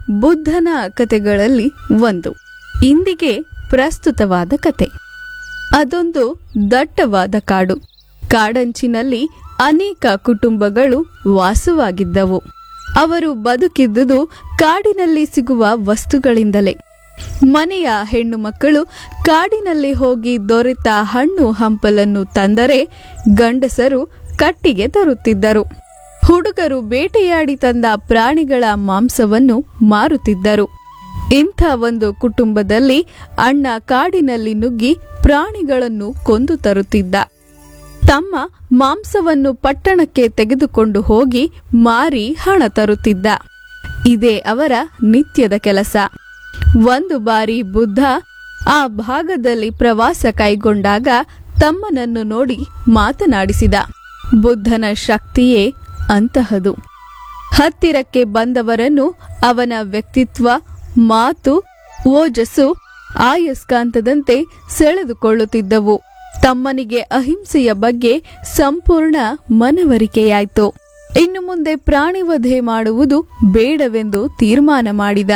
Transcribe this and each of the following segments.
ಬುದ್ಧನ ಕತೆಗಳಲ್ಲಿ ಒಂದು ಇಂದಿಗೆ ಪ್ರಸ್ತುತವಾದ ಕತೆ ಅದೊಂದು ದಟ್ಟವಾದ ಕಾಡು ಕಾಡಂಚಿನಲ್ಲಿ ಅನೇಕ ಕುಟುಂಬಗಳು ವಾಸವಾಗಿದ್ದವು ಅವರು ಬದುಕಿದ್ದುದು ಕಾಡಿನಲ್ಲಿ ಸಿಗುವ ವಸ್ತುಗಳಿಂದಲೇ ಮನೆಯ ಹೆಣ್ಣು ಮಕ್ಕಳು ಕಾಡಿನಲ್ಲಿ ಹೋಗಿ ದೊರೆತ ಹಣ್ಣು ಹಂಪಲನ್ನು ತಂದರೆ ಗಂಡಸರು ಕಟ್ಟಿಗೆ ತರುತ್ತಿದ್ದರು ಹುಡುಗರು ಬೇಟೆಯಾಡಿ ತಂದ ಪ್ರಾಣಿಗಳ ಮಾಂಸವನ್ನು ಮಾರುತ್ತಿದ್ದರು ಇಂಥ ಒಂದು ಕುಟುಂಬದಲ್ಲಿ ಅಣ್ಣ ಕಾಡಿನಲ್ಲಿ ನುಗ್ಗಿ ಪ್ರಾಣಿಗಳನ್ನು ಕೊಂದು ತರುತ್ತಿದ್ದ ತಮ್ಮ ಮಾಂಸವನ್ನು ಪಟ್ಟಣಕ್ಕೆ ತೆಗೆದುಕೊಂಡು ಹೋಗಿ ಮಾರಿ ಹಣ ತರುತ್ತಿದ್ದ ಇದೇ ಅವರ ನಿತ್ಯದ ಕೆಲಸ ಒಂದು ಬಾರಿ ಬುದ್ಧ ಆ ಭಾಗದಲ್ಲಿ ಪ್ರವಾಸ ಕೈಗೊಂಡಾಗ ತಮ್ಮನನ್ನು ನೋಡಿ ಮಾತನಾಡಿಸಿದ ಬುದ್ಧನ ಶಕ್ತಿಯೇ ಅಂತಹದು ಹತ್ತಿರಕ್ಕೆ ಬಂದವರನ್ನು ಅವನ ವ್ಯಕ್ತಿತ್ವ ಮಾತು ಓಜಸ್ಸು ಆಯಸ್ಕಾಂತದಂತೆ ಸೆಳೆದುಕೊಳ್ಳುತ್ತಿದ್ದವು ತಮ್ಮನಿಗೆ ಅಹಿಂಸೆಯ ಬಗ್ಗೆ ಸಂಪೂರ್ಣ ಮನವರಿಕೆಯಾಯಿತು ಇನ್ನು ಮುಂದೆ ಪ್ರಾಣಿವಧೆ ಮಾಡುವುದು ಬೇಡವೆಂದು ತೀರ್ಮಾನ ಮಾಡಿದ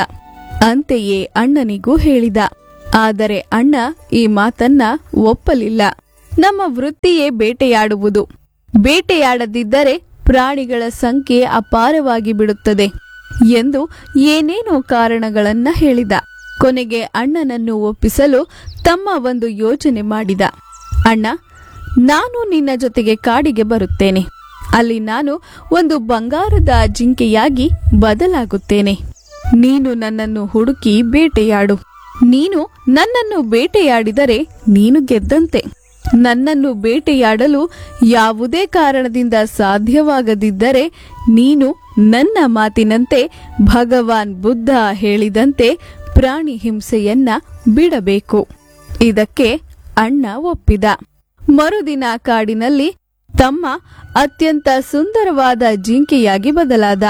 ಅಂತೆಯೇ ಅಣ್ಣನಿಗೂ ಹೇಳಿದ ಆದರೆ ಅಣ್ಣ ಈ ಮಾತನ್ನ ಒಪ್ಪಲಿಲ್ಲ ನಮ್ಮ ವೃತ್ತಿಯೇ ಬೇಟೆಯಾಡುವುದು ಬೇಟೆಯಾಡದಿದ್ದರೆ ಪ್ರಾಣಿಗಳ ಸಂಖ್ಯೆ ಅಪಾರವಾಗಿ ಬಿಡುತ್ತದೆ ಎಂದು ಏನೇನೋ ಕಾರಣಗಳನ್ನ ಹೇಳಿದ ಕೊನೆಗೆ ಅಣ್ಣನನ್ನು ಒಪ್ಪಿಸಲು ತಮ್ಮ ಒಂದು ಯೋಚನೆ ಮಾಡಿದ ಅಣ್ಣ ನಾನು ನಿನ್ನ ಜೊತೆಗೆ ಕಾಡಿಗೆ ಬರುತ್ತೇನೆ ಅಲ್ಲಿ ನಾನು ಒಂದು ಬಂಗಾರದ ಜಿಂಕೆಯಾಗಿ ಬದಲಾಗುತ್ತೇನೆ ನೀನು ನನ್ನನ್ನು ಹುಡುಕಿ ಬೇಟೆಯಾಡು ನೀನು ನನ್ನನ್ನು ಬೇಟೆಯಾಡಿದರೆ ನೀನು ಗೆದ್ದಂತೆ ನನ್ನನ್ನು ಬೇಟೆಯಾಡಲು ಯಾವುದೇ ಕಾರಣದಿಂದ ಸಾಧ್ಯವಾಗದಿದ್ದರೆ ನೀನು ನನ್ನ ಮಾತಿನಂತೆ ಭಗವಾನ್ ಬುದ್ಧ ಹೇಳಿದಂತೆ ಪ್ರಾಣಿ ಹಿಂಸೆಯನ್ನ ಬಿಡಬೇಕು ಇದಕ್ಕೆ ಅಣ್ಣ ಒಪ್ಪಿದ ಮರುದಿನ ಕಾಡಿನಲ್ಲಿ ತಮ್ಮ ಅತ್ಯಂತ ಸುಂದರವಾದ ಜಿಂಕೆಯಾಗಿ ಬದಲಾದ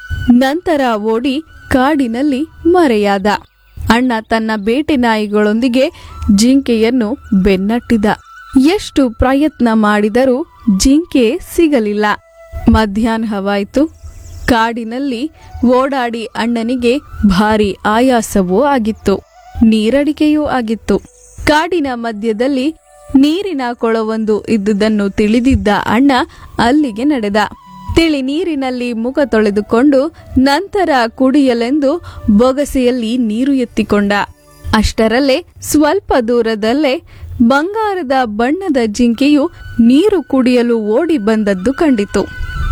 ನಂತರ ಓಡಿ ಕಾಡಿನಲ್ಲಿ ಮರೆಯಾದ ಅಣ್ಣ ತನ್ನ ಬೇಟೆ ನಾಯಿಗಳೊಂದಿಗೆ ಜಿಂಕೆಯನ್ನು ಬೆನ್ನಟ್ಟಿದ ಎಷ್ಟು ಪ್ರಯತ್ನ ಮಾಡಿದರೂ ಜಿಂಕೆ ಸಿಗಲಿಲ್ಲ ಮಧ್ಯಾಹ್ನವಾಯಿತು ಕಾಡಿನಲ್ಲಿ ಓಡಾಡಿ ಅಣ್ಣನಿಗೆ ಭಾರಿ ಆಯಾಸವೂ ಆಗಿತ್ತು ನೀರಡಿಕೆಯೂ ಆಗಿತ್ತು ಕಾಡಿನ ಮಧ್ಯದಲ್ಲಿ ನೀರಿನ ಕೊಳವೊಂದು ಇದ್ದುದನ್ನು ತಿಳಿದಿದ್ದ ಅಣ್ಣ ಅಲ್ಲಿಗೆ ನಡೆದ ತಿಳಿ ನೀರಿನಲ್ಲಿ ಮುಖ ತೊಳೆದುಕೊಂಡು ನಂತರ ಕುಡಿಯಲೆಂದು ಬೊಗಸೆಯಲ್ಲಿ ನೀರು ಎತ್ತಿಕೊಂಡ ಅಷ್ಟರಲ್ಲೇ ಸ್ವಲ್ಪ ದೂರದಲ್ಲೇ ಬಂಗಾರದ ಬಣ್ಣದ ಜಿಂಕೆಯು ನೀರು ಕುಡಿಯಲು ಓಡಿ ಬಂದದ್ದು ಕಂಡಿತು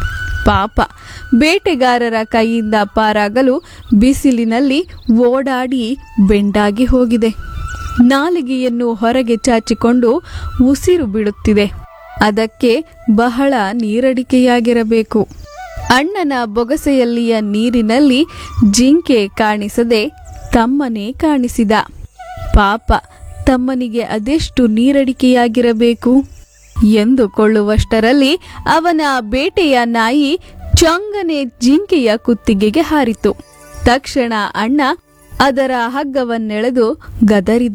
ಪಾಪ ಬೇಟೆಗಾರರ ಕೈಯಿಂದ ಪಾರಾಗಲು ಬಿಸಿಲಿನಲ್ಲಿ ಓಡಾಡಿ ಬೆಂಡಾಗಿ ಹೋಗಿದೆ ನಾಲಿಗೆಯನ್ನು ಹೊರಗೆ ಚಾಚಿಕೊಂಡು ಉಸಿರು ಬಿಡುತ್ತಿದೆ ಅದಕ್ಕೆ ಬಹಳ ನೀರಡಿಕೆಯಾಗಿರಬೇಕು ಅಣ್ಣನ ಬೊಗಸೆಯಲ್ಲಿಯ ನೀರಿನಲ್ಲಿ ಜಿಂಕೆ ಕಾಣಿಸದೆ ತಮ್ಮನೇ ಕಾಣಿಸಿದ ಪಾಪ ತಮ್ಮನಿಗೆ ಅದೆಷ್ಟು ನೀರಡಿಕೆಯಾಗಿರಬೇಕು ಎಂದುಕೊಳ್ಳುವಷ್ಟರಲ್ಲಿ ಅವನ ಬೇಟೆಯ ನಾಯಿ ಚಂಗನೆ ಜಿಂಕೆಯ ಕುತ್ತಿಗೆಗೆ ಹಾರಿತು ತಕ್ಷಣ ಅಣ್ಣ ಅದರ ಹಗ್ಗವನ್ನೆಳೆದು ಗದರಿದ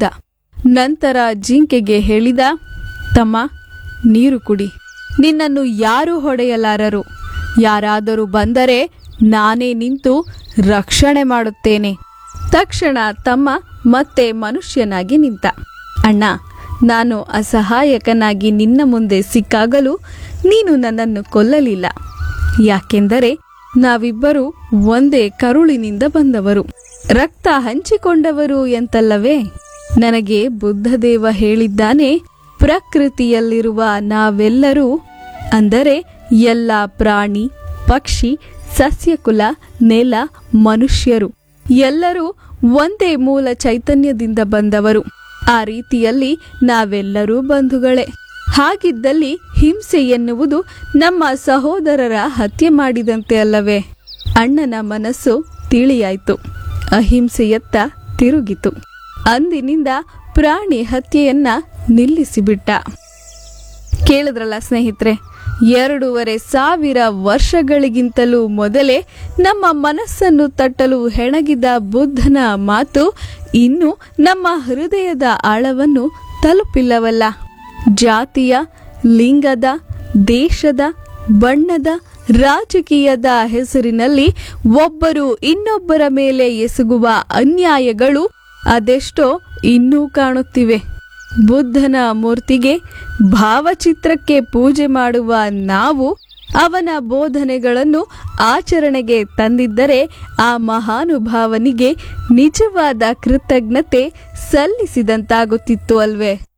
ನಂತರ ಜಿಂಕೆಗೆ ಹೇಳಿದ ತಮ್ಮ ನೀರು ಕುಡಿ ನಿನ್ನನ್ನು ಯಾರೂ ಹೊಡೆಯಲಾರರು ಯಾರಾದರೂ ಬಂದರೆ ನಾನೇ ನಿಂತು ರಕ್ಷಣೆ ಮಾಡುತ್ತೇನೆ ತಕ್ಷಣ ತಮ್ಮ ಮತ್ತೆ ಮನುಷ್ಯನಾಗಿ ನಿಂತ ಅಣ್ಣ ನಾನು ಅಸಹಾಯಕನಾಗಿ ನಿನ್ನ ಮುಂದೆ ಸಿಕ್ಕಾಗಲೂ ನೀನು ನನ್ನನ್ನು ಕೊಲ್ಲಲಿಲ್ಲ ಯಾಕೆಂದರೆ ನಾವಿಬ್ಬರು ಒಂದೇ ಕರುಳಿನಿಂದ ಬಂದವರು ರಕ್ತ ಹಂಚಿಕೊಂಡವರು ಎಂತಲ್ಲವೇ ನನಗೆ ಬುದ್ಧದೇವ ಹೇಳಿದ್ದಾನೆ ಪ್ರಕೃತಿಯಲ್ಲಿರುವ ನಾವೆಲ್ಲರೂ ಅಂದರೆ ಎಲ್ಲ ಪ್ರಾಣಿ ಪಕ್ಷಿ ಸಸ್ಯಕುಲ ನೆಲ ಮನುಷ್ಯರು ಎಲ್ಲರೂ ಒಂದೇ ಮೂಲ ಚೈತನ್ಯದಿಂದ ಬಂದವರು ಆ ರೀತಿಯಲ್ಲಿ ನಾವೆಲ್ಲರೂ ಬಂಧುಗಳೇ ಹಾಗಿದ್ದಲ್ಲಿ ಹಿಂಸೆ ಎನ್ನುವುದು ನಮ್ಮ ಸಹೋದರರ ಹತ್ಯೆ ಮಾಡಿದಂತೆ ಅಲ್ಲವೇ ಅಣ್ಣನ ಮನಸ್ಸು ತಿಳಿಯಾಯ್ತು ಅಹಿಂಸೆಯತ್ತ ತಿರುಗಿತು ಅಂದಿನಿಂದ ಪ್ರಾಣಿ ಹತ್ಯೆಯನ್ನ ನಿಲ್ಲಿಸಿಬಿಟ್ಟ ಕೇಳಿದ್ರಲ್ಲ ಸ್ನೇಹಿತರೆ ಎರಡೂವರೆ ಸಾವಿರ ವರ್ಷಗಳಿಗಿಂತಲೂ ಮೊದಲೇ ನಮ್ಮ ಮನಸ್ಸನ್ನು ತಟ್ಟಲು ಹೆಣಗಿದ ಬುದ್ಧನ ಮಾತು ಇನ್ನು ನಮ್ಮ ಹೃದಯದ ಆಳವನ್ನು ತಲುಪಿಲ್ಲವಲ್ಲ ಜಾತಿಯ ಲಿಂಗದ ದೇಶದ ಬಣ್ಣದ ರಾಜಕೀಯದ ಹೆಸರಿನಲ್ಲಿ ಒಬ್ಬರು ಇನ್ನೊಬ್ಬರ ಮೇಲೆ ಎಸಗುವ ಅನ್ಯಾಯಗಳು ಅದೆಷ್ಟೋ ಇನ್ನೂ ಕಾಣುತ್ತಿವೆ ಬುದ್ಧನ ಮೂರ್ತಿಗೆ ಭಾವಚಿತ್ರಕ್ಕೆ ಪೂಜೆ ಮಾಡುವ ನಾವು ಅವನ ಬೋಧನೆಗಳನ್ನು ಆಚರಣೆಗೆ ತಂದಿದ್ದರೆ ಆ ಮಹಾನುಭಾವನಿಗೆ ನಿಜವಾದ ಕೃತಜ್ಞತೆ ಸಲ್ಲಿಸಿದಂತಾಗುತ್ತಿತ್ತು ಅಲ್ವೇ